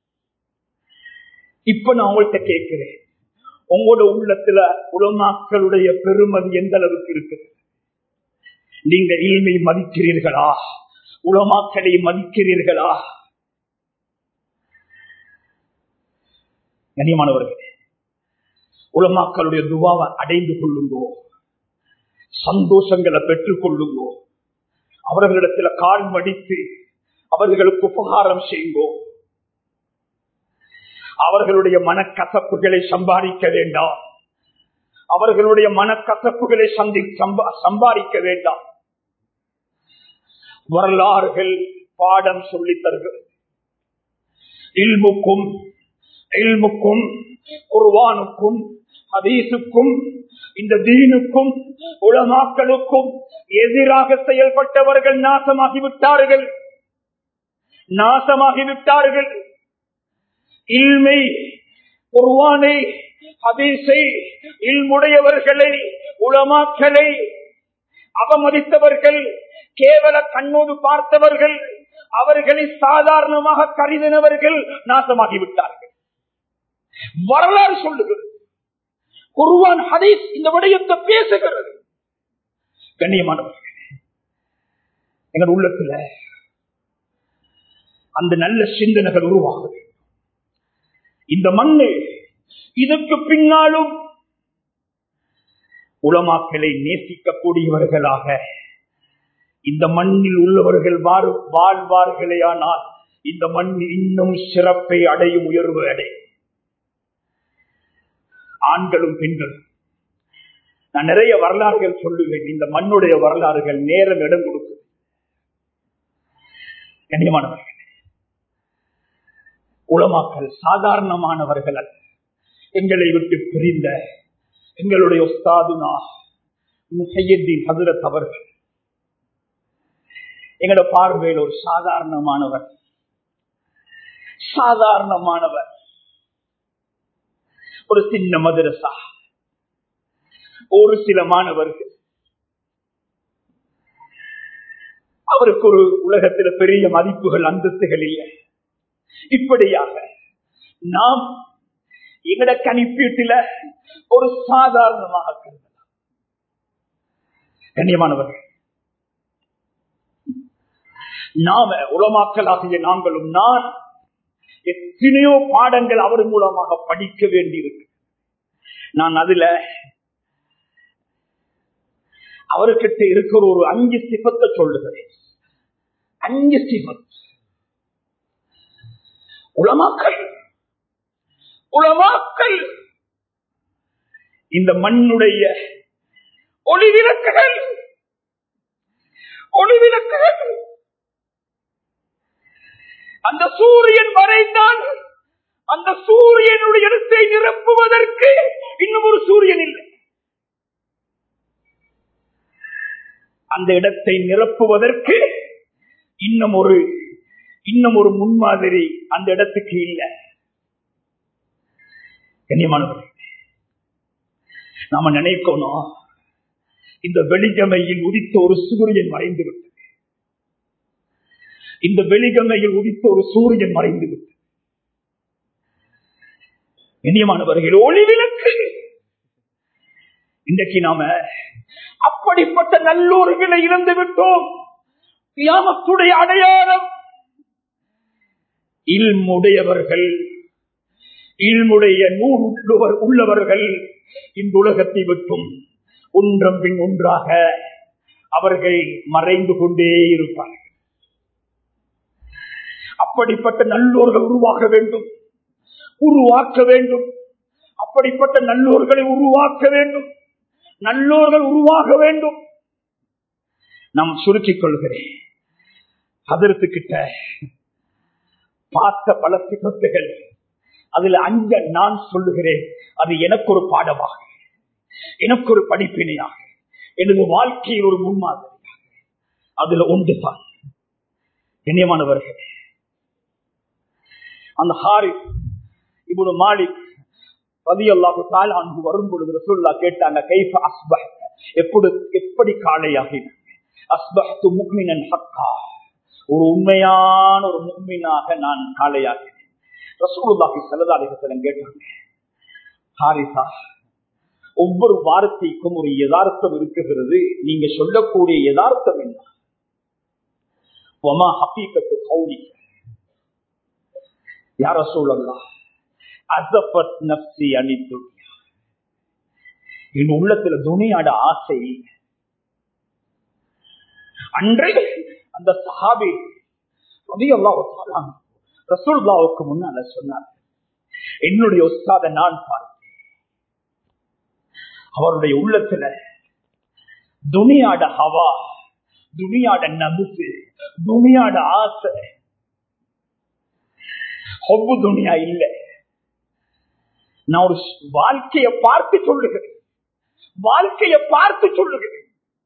இப்ப நான் உங்கள்கிட்ட கேட்கிறேன் உங்களோட உள்ளத்துல உலமாக்களுடைய பெருமதி எந்த அளவுக்கு இருக்குது நீங்க இல்மை மதிக்கிறீர்களா உலமாக்களை மதிக்கிறீர்களா கனியமானவர்களே உலமாக்களுடைய துவாவை அடைந்து கொள்ளுங்கோ சந்தோஷங்களை பெற்றுக் கொள்ளுங்கோ அவர்களிடத்துல கால் மடித்து அவர்களுக்கு உபகாரம் செய்யுங்கோ அவர்களுடைய மனக்கசப்புகளை சம்பாதிக்க வேண்டாம் அவர்களுடைய மனக்கசப்புகளை சந்தி சம்பாதிக்க வேண்டாம் வரலாறுகள் பாடம் சொல்லித் தருகிறது இல்முக்கும் இல்முக்கும் குர்வானுக்கும் ஹதீசுக்கும் இந்த தீனுக்கும் உலமாக்களுக்கும் எதிராக செயல்பட்டவர்கள் நாசமாகிவிட்டார்கள் நாசமாகிவிட்டார்கள் இல்மை குர்வானை ஹதீஸை இல்முடையவர்களை உலமாக்களை அவமதித்தவர்கள் கேவல கண்ணோடு பார்த்தவர்கள் அவர்களை சாதாரணமாக கருதினவர்கள் நாசமாகிவிட்டார்கள் வரலாறு சொல்லுகிறது குருவான் ஹதீஸ் இந்த விடயத்தை பேசுகிறது கண்ணியமானவர்கள் எங்கள் உள்ளத்துல அந்த நல்ல சிந்தனைகள் உருவாகுது இந்த மண்ணு இதற்கு பின்னாலும் உலமாக்களை நேசிக்கக்கூடியவர்களாக இந்த மண்ணில் உள்ளவர்கள் வாழ்வார்களே ஆனால் இந்த மண் இன்னும் சிறப்பை அடையும் உயர்வு அடையும் ஆண்களும் பெண்களும் நான் நிறைய வரலாறுகள் சொல்லுவேன் இந்த மண்ணுடைய வரலாறுகள் நேரம் இடம் கொடுக்குது கண்ணியமானவர்கள் உளமாக்கல் சாதாரணமானவர்கள் அல்ல எங்களை விட்டு பிரிந்த எங்களுடைய உஸ்தாதுனா முசையத்தின் ஹசரத் அவர்கள் எங்களோட பார்வையில் ஒரு சாதாரணமானவர் சாதாரணமானவர் ஒரு சின்ன மதரசா ஒரு சில மாணவர்கள் அவருக்கு ஒரு உலகத்தில் பெரிய மதிப்புகள் அந்தஸ்துகள் இல்லை இப்படியாக நாம் எங்கட கணிப்பீட்டில ஒரு சாதாரணமாக கருதலாம் கண்ணியமானவர்கள் நாம உலமாக்கலாகிய நாங்களும் நான் எத்தனையோ பாடங்கள் அவர் மூலமாக படிக்க வேண்டியிருக்கு நான் அதுல அவர்கிட்ட இருக்கிற ஒரு அஞ்சு சிபத்தை சொல்லுகிறேன் அஞ்சு சிபத் உலமாக்கல் உலமாக்கல் இந்த மண்ணுடைய ஒளிவிளக்குகள் ஒளிவிளக்குகள் அந்த சூரியன் வரைந்தான் அந்த சூரியனுடைய இடத்தை நிரப்புவதற்கு இன்னும் ஒரு சூரியன் இல்லை அந்த இடத்தை நிரப்புவதற்கு இன்னும் ஒரு இன்னும் ஒரு முன்மாதிரி அந்த இடத்துக்கு இல்லை கண்ணியமானவர்கள் நாம நினைக்கணும் இந்த வெளிகமையில் உதித்த ஒரு சூரியன் மறைந்து விட்டது இந்த வெளிகமையில் உதித்த ஒரு சூரியன் மறைந்து விட்டது கண்ணியமானவர்கள் ஒளிவிளக்கு இன்றைக்கு நாம அப்படிப்பட்ட நல்லோர்களை இழந்து விட்டோம் கியாமத்துடைய அடையாளம் இல்முடையவர்கள் இல்முடைய நூல் உள்ளவர் உள்ளவர்கள் இந்த உலகத்தை விட்டும் ஒன்றம் பின் ஒன்றாக அவர்கள் மறைந்து கொண்டே இருப்பார்கள் அப்படிப்பட்ட நல்லோர்கள் உருவாக வேண்டும் உருவாக்க வேண்டும் அப்படிப்பட்ட நல்லோர்களை உருவாக்க வேண்டும் நல்லோர்கள் உருவாக வேண்டும் நாம் சுருக்கிக் கொள்கிறேன் அதற்கு கிட்ட பார்த்த பல சிபத்துகள் அதுல அஞ்ச நான் சொல்லுகிறேன் அது எனக்கு ஒரு பாடமாக எனக்கு ஒரு படிப்பினையாக எனது வாழ்க்கையில் ஒரு முன்மாதிரியாக அதுல ஒன்றுதான் கண்ணியமானவர்கள் அந்த ஹாரிஸ் இவ்வளவு மாலிக் ரதி அல்லாஹு தாலானு வரும் பொழுது ரசூல்லா கேட்டாங்க கைஃப அஸ்பஹ் எப்படி எப்படி காலையாகின அஸ்பஹ்து முக்மினன் ஹக்கா ஒரு உண்மையான ஒரு முக்மினாக நான் காலையாகினேன் ரசூலுல்லாஹி ஸல்லல்லாஹு அலைஹி வஸல்லம் கேட்டாங்க ஹாரிசா ஒவ்வொரு வார்த்தைக்கும் ஒரு யதார்த்தம் இருக்குகிறது நீங்க சொல்லக்கூடிய யதார்த்தம் என்ன ஒமா ஹபீகத்து கௌலி யார சூழல்லா அசபத் நப்சி அணித்து என் உள்ளத்துல துணியாட ஆசை அன்றே அந்த சஹாபி ரசூல்லாவுக்கு முன்னால சொன்னார் என்னுடைய உஸ்தாத நான் பார்த்தேன் அவருடைய உள்ளத்துல துணியாட ஹவா துணியாட நபுசு துணியாட ஆசை ஹொப்பு துணியா இல்ல நான் ஒரு வாழ்க்கையை பார்த்து சொல்லுகிறேன் வாழ்க்கையை பார்த்து சொல்லுகிறேன்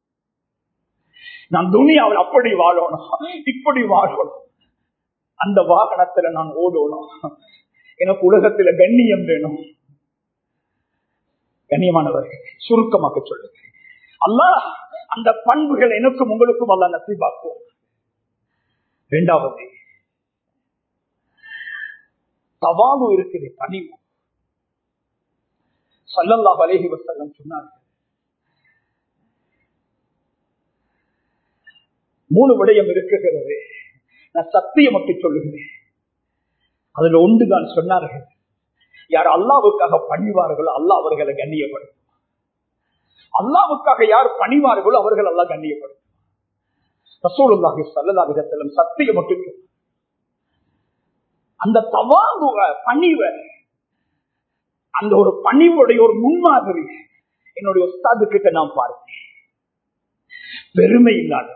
நான் துணியாவில் அப்படி வாழணும் இப்படி வாழணும் அந்த வாகனத்துல நான் ஓடணும் எனக்கு உலகத்துல கண்ணியம் வேணும் கண்ணியமானவர்கள் சுருக்கமாக சொல்லுங்க அல்லாஹ் அந்த பண்புகள் எனக்கும் உங்களுக்கும் அல்ல நசீபாக்கும் இரண்டாவது தவாவு இருக்குது பணிவு சல்லல்லா அலேஹி வசல்லம் சொன்னார்கள் மூணு விடயம் இருக்குகிறது நான் சத்தியம் மட்டும் சொல்லுகிறேன் அதுல ஒன்றுதான் சொன்னார்கள் யார் அல்லாவுக்காக பணிவார்களோ அல்லா அவர்களை கண்ணியப்படும் அல்லாவுக்காக யார் பணிவார்களோ அவர்கள் எல்லாம் கண்ணியப்படும் ரசூலுல்லாஹி சல்லா விதத்திலும் சத்தியம் மட்டும் அந்த தவாங்குவ பணிவ அந்த ஒரு பணிவுடைய ஒரு முன்மாதிரி என்னுடைய உஸ்தாது கிட்ட நான் பார்த்தேன் பெருமை இல்லாத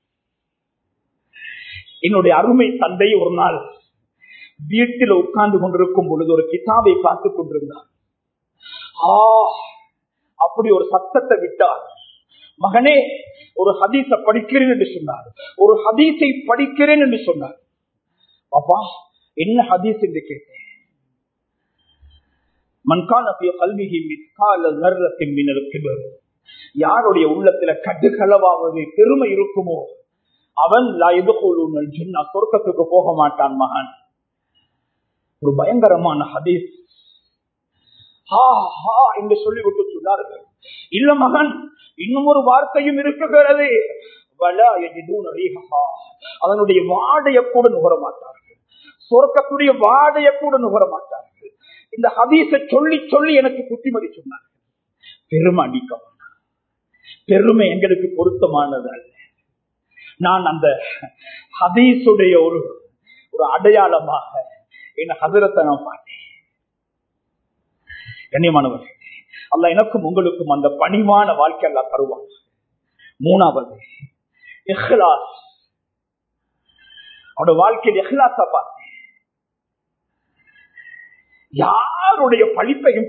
என்னுடைய அருமை தந்தை ஒரு நாள் வீட்டில் உட்கார்ந்து கொண்டிருக்கும் பொழுது ஒரு கிதாபை பார்த்து கொண்டிருந்தார் ஆ அப்படி ஒரு சத்தத்தை விட்டார் மகனே ஒரு ஹதீஸ படிக்கிறேன் என்று சொன்னார் ஒரு ஹதீஸை படிக்கிறேன் என்று சொன்னார் பாப்பா என்ன ஹதீஸ் என்று கேட்டேன் யாருடைய உள்ளத்துல கடுகளவாவது பெருமை இருக்குமோ அவன் சொர்க்கத்துக்கு போக மாட்டான் மகன் ஒரு பயங்கரமான ஹதீஸ் என்று சொல்லிவிட்டு சொன்னார்கள் இல்ல மகன் இன்னும் ஒரு வார்த்தையும் இருக்குகிறது அதனுடைய வாடைய கூட நுகர மாட்டார்கள் சொர்க்கத்துடைய வாடைய கூட நுகர மாட்டார்கள் இந்த ஹதீஸை சொல்லி சொல்லி எனக்கு புத்திமதி சொன்னார்கள் பெருமை அடிக்க பெருமை எங்களுக்கு பொருத்தமானது அல்ல நான் அந்த ஹதீஸுடைய ஒரு ஒரு அடையாளமாக என்ன ஹதரத்தை நான் பார்த்தேன் கண்ணியமானவர் அல்ல எனக்கும் உங்களுக்கும் அந்த பணிவான வாழ்க்கை அல்ல தருவான் மூணாவது எஹ்லாஸ் அவனோட வாழ்க்கையில் எஹ்லாஸ பார்த்தேன் யாருடைய பழிப்பையும்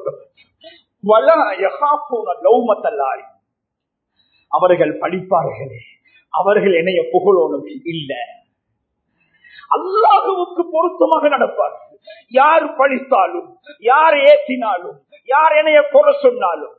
பொருட்படுத்த அவர்கள் பழிப்பார்களே அவர்கள் என்னைய புகழோனும் இல்ல அல்லாஹுவுக்கு பொருத்தமாக நடப்பார்கள் யார் பழித்தாலும் யார் ஏற்றினாலும் யார் என்னைய குறை சொன்னாலும்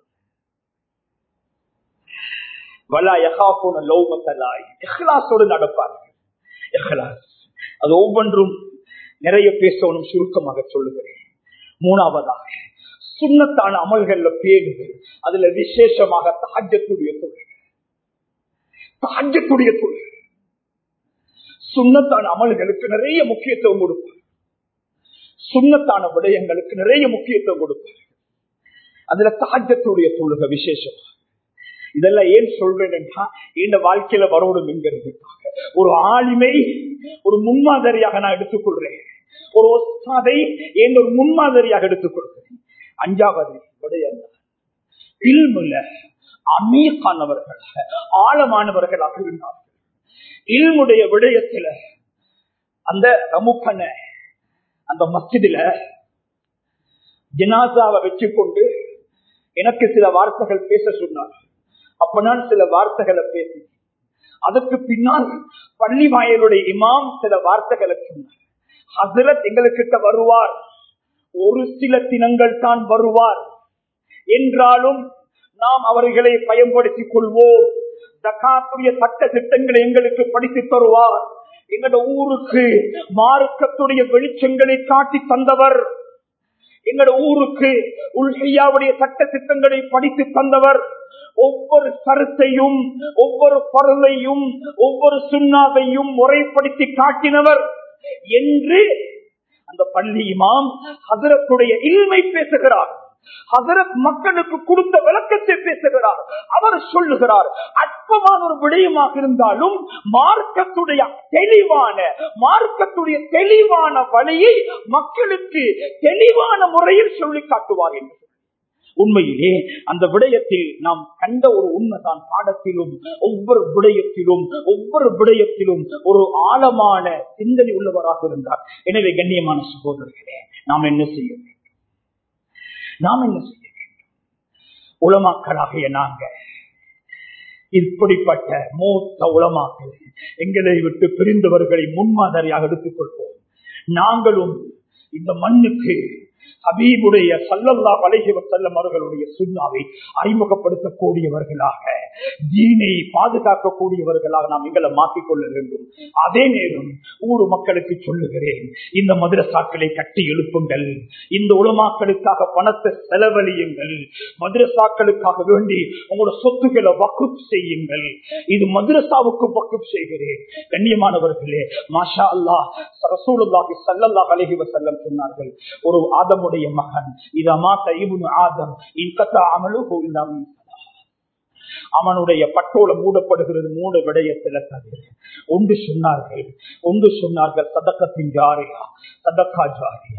நடப்பார்கள் அது ஒவ்வொன்றும் நிறைய பேசணும் சுருக்கமாக சொல்லுகிறேன் மூணாவதாக சுண்ணத்தான அமல்கள்ல பேணுகள் அதுல விசேஷமாக தாஜத்துடைய தொழில் தாஜத்துடைய தொழில் சுண்ணத்தான அமல்களுக்கு நிறைய முக்கியத்துவம் கொடுப்பார் சுண்ணத்தான விடயங்களுக்கு நிறைய முக்கியத்துவம் கொடுப்பார் அதுல தாஜத்துடைய தொழுக விசேஷம் இதெல்லாம் ஏன் சொல்றேன் இந்த வாழ்க்கையில வரணும் என்கிறதுக்காக ஒரு ஆளுமை ஒரு முன்மாதிரியாக நான் எடுத்துக்கொள்றேன் ஒரு ஒஸ்தாதை என் ஒரு முன்மாதிரியாக எடுத்துக்கொள்கிறேன் அஞ்சாவது விடயம் இல்முல அமீகானவர்கள் ஆழமானவர்களாக இருந்தார்கள் இல்முடைய விடயத்துல அந்த ரமுப்பன அந்த மஸ்ஜிதுல ஜனாசாவை வச்சு கொண்டு எனக்கு சில வார்த்தைகள் பேச சொன்னார் அப்ப நான் சில வார்த்தைகளை பேசி அதற்கு பின்னால் பள்ளி வாயலுடைய இமாம் சில வார்த்தைகளை சொன்னார் ஹசரத் எங்களுக்கிட்ட வருவார் ஒரு சில தினங்கள் தான் வருவார் என்றாலும் நாம் அவர்களை பயன்படுத்திக் கொள்வோம் ஜக்காத்துடைய சட்ட திட்டங்களை எங்களுக்கு படித்து தருவார் எங்களோட ஊருக்கு மார்க்கத்துடைய வெளிச்சங்களை காட்டி தந்தவர் எங்களோட ஊருக்கு உள்கையாவுடைய சட்ட திட்டங்களை படித்து தந்தவர் ஒவ்வொரு கருத்தையும் ஒவ்வொரு பருளையும் ஒவ்வொரு சுண்ணாவையும் முறைப்படுத்தி காட்டினவர் என்று அந்த பள்ளி இமாம் ஹசரத்துடைய இல்மை பேசுகிறார் ஹசரத் மக்களுக்கு கொடுத்த விளக்கத்தை பேசுகிறார் அவர் சொல்லுகிறார் அற்பமான ஒரு விடயமாக இருந்தாலும் மார்க்கத்துடைய தெளிவான மார்க்கத்துடைய தெளிவான வழியை மக்களுக்கு தெளிவான முறையில் சொல்லி காட்டுவார் என்று உண்மையிலே அந்த விடயத்தில் நாம் கண்ட ஒரு உண்மைதான் பாடத்திலும் ஒவ்வொரு விடயத்திலும் ஒவ்வொரு விடயத்திலும் ஒரு ஆழமான சிந்தனை உள்ளவராக இருந்தார் எனவே கண்ணியமான சகோதரர்களே நாம் என்ன செய்ய வேண்டும் நாம் என்ன செய்ய வேண்டும் உலமாக்களாகிய நாங்க இப்படிப்பட்ட மூத்த உலமாக்கள் எங்களை விட்டு பிரிந்தவர்களை முன்மாதிரியாக எடுத்துக் கொள்வோம் நாங்களும் இந்த மண்ணுக்கு ஹபீபுடைய சல்லல்லா வலைகிவ செல்லம் அவர்களுடைய சுண்ணாவை அறிமுகப்படுத்தக்கூடியவர்களாக தீனை பாதுகாக்கக்கூடியவர்களாக நாம் எங்களை மாற்றிக்கொள்ள வேண்டும் அதே நேரம் ஊர் மக்களுக்கு சொல்லுகிறேன் இந்த மதுரசாக்களை கட்டி எழுப்புங்கள் இந்த உலமாக்களுக்காக பணத்தை செலவழியுங்கள் மதுரசாக்களுக்காக வேண்டி உங்களோட சொத்துக்களை வக்குப் செய்யுங்கள் இது மதுரசாவுக்கு வக்குப் செய்கிறேன் கண்ணியமானவர்களே மாஷா அல்லா ரசூலுல்லாஹி ஸல்லல்லாஹு அலைஹி வஸல்லம் சொன்னார்கள் ஒரு ஆதமுடைய மகன் இதமா தைபுன் ஆதம் இன்கத்தா அமலுஹு இல்லா மின் அவனுடைய பட்டோல மூடப்படுகிறது மூட விடயத்துல தவிர ஒன்று சொன்னார்கள் ஒன்று சொன்னார்கள் சதக்கத்தின் ஜாரியா சதக்கா ஜாரியா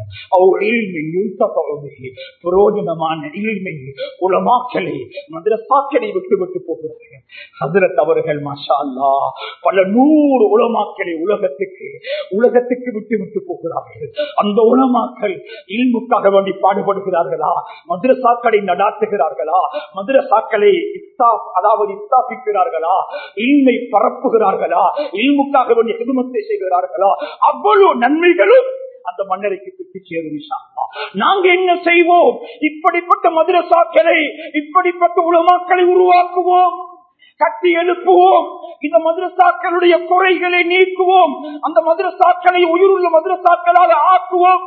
புரோஜனமான இல்மை உலமாக்களை மதுரசாக்களை விட்டு விட்டு போகிறார்கள் ஹசரத் அவர்கள் மாஷா அல்லா பல நூறு உலமாக்களை உலகத்துக்கு உலகத்துக்கு விட்டு விட்டு போகிறார்கள் அந்த உலமாக்கள் இல்முக்காக வேண்டி பாடுபடுகிறார்களா மதுரசாக்களை நடாத்துகிறார்களா மதுரசாக்களை இஸ்தாப் அதாவது ஸ்தாபிக்கிறார்களா இல்மை பரப்புகிறார்களா இல்முக்காக வேண்டிய குடும்பத்தை செய்கிறார்களா அவ்வளவு நன்மைகளும் அந்த மன்னரைக்கு பிட்டு சேரும் நாங்க என்ன செய்வோம் இப்படிப்பட்ட மதுரசாக்களை இப்படிப்பட்ட உலமாக்களை உருவாக்குவோம் கட்டி எழுப்புவோம் இந்த மதுரசாக்களுடைய குறைகளை நீக்குவோம் அந்த மதுரசாக்களை உயிருள்ள மதுரசாக்களாக ஆக்குவோம்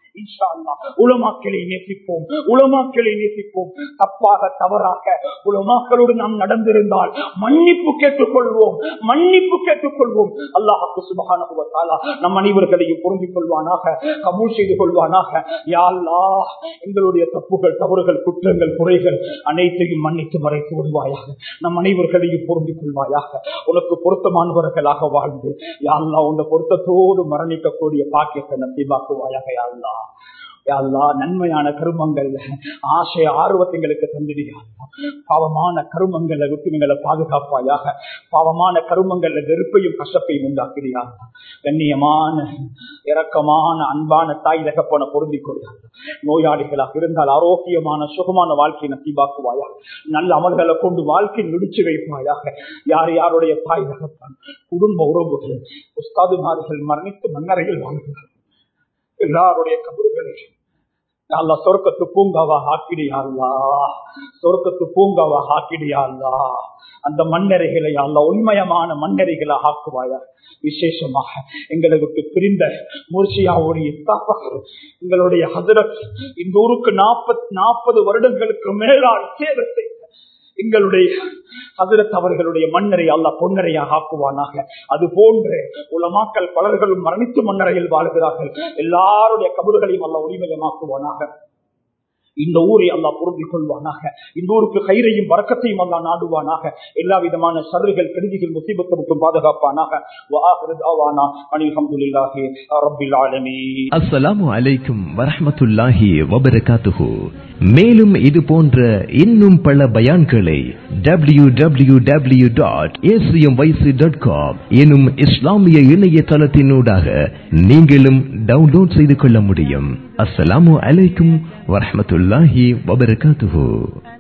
உலமாக்களை நேசிப்போம் உலமாக்களை நேசிப்போம் தப்பாக தவறாக உலமாக்களோடு நாம் நடந்திருந்தால் மன்னிப்பு கேட்டுக்கொள்வோம் மன்னிப்பு கேட்டுக்கொள்வோம் அல்லாஹாக்கு சுபகான நம் அனைவர்களையும் பொருந்திக் கொள்வானாக கபூல் செய்து கொள்வானாக யாழ்லா எங்களுடைய தப்புகள் தவறுகள் குற்றங்கள் குறைகள் அனைத்தையும் மன்னித்து மறைத்து விடுவாயாக நம் அனைவர்களையும் பொருந்திக் கொள்வாயாக உனக்கு பொருத்தமானவர்களாக வாழ்ந்து யாழ்லா உன்னை பொருத்தத்தோடு மரணிக்கக்கூடிய பாக்கியத்தை நசீபாக்குவாயாக யாழ்லா யாழ்லா நன்மையான கருமங்கள் ஆசை ஆர்வத்தைங்களுக்கு தந்துடியா பாவமான கருமங்களை விட்டு எங்களை பாதுகாப்பாயாக பாவமான கருமங்கள்ல வெறுப்பையும் கஷ்டப்பையும் உண்டாக்குறியா கண்ணியமான இரக்கமான அன்பான தாய் தகப்பன பொருந்திக் கொள்ளார் நோயாளிகளாக இருந்தால் ஆரோக்கியமான சுகமான வாழ்க்கையை நசீபாக்குவாயா நல்ல அமல்களை கொண்டு வாழ்க்கை நுடிச்சு வைப்பாயாக யார் யாருடைய தாய் தகப்பான் குடும்ப உறவுகள் உஸ்தாதுமார்கள் மரணித்து மன்னரையில் வாழ்கிறார் எல்லாருடைய கபறுகளை அல்லா சொர்க்கத்து பூங்காவா ஆக்கிடியாள்லா சொர்க்கத்து பூங்காவா ஆக்கிடியாள்லா அந்த மண்ணறைகளை அல்ல உண்மையமான மண்ணறைகளை ஆக்குவாயா விசேஷமாக எங்களை விட்டு பிரிந்த முர்ஷியாவுடைய எங்களுடைய ஹசரத் இந்த ஊருக்கு நாற்பத் நாற்பது வருடங்களுக்கு மேலால் சேவை செய்த எங்களுடைய ஹசரத் அவர்களுடைய மன்னரை அல்ல பொன்னரையாக ஆக்குவானாக அது போன்று உலமாக்கள் பலர்களும் மரணித்து மன்னரையில் வாழ்கிறார்கள் எல்லாருடைய கபறுகளையும் அல்ல உரிமயமாக்குவானாக இந்த ஊரை அல்லா பொருந்திக் கொள்வானாக இந்த ஊருக்கு கயிறையும் வரக்கத்தையும் அல்லா நாடுவானாக எல்லா விதமான சருகள் கருதிகள் முசீபத்தை விட்டு பாதுகாப்பானாக அஸ்ஸலாமு அலைக்கும் வரஹமத்துல்லாஹி வபரகாத்துஹு மேலும் இது போன்ற இன்னும் பல பயான்களை W W W dot ACM YC dot com எனும் இஸ்லாமிய இணையதளத்தினூடாக நீங்களும் டவுன்லோட் செய்து கொள்ள முடியும் அஸ்ஸலாமு அலைக்கும் வரஹமத்துல்லாஹி வபரகாத்துஹு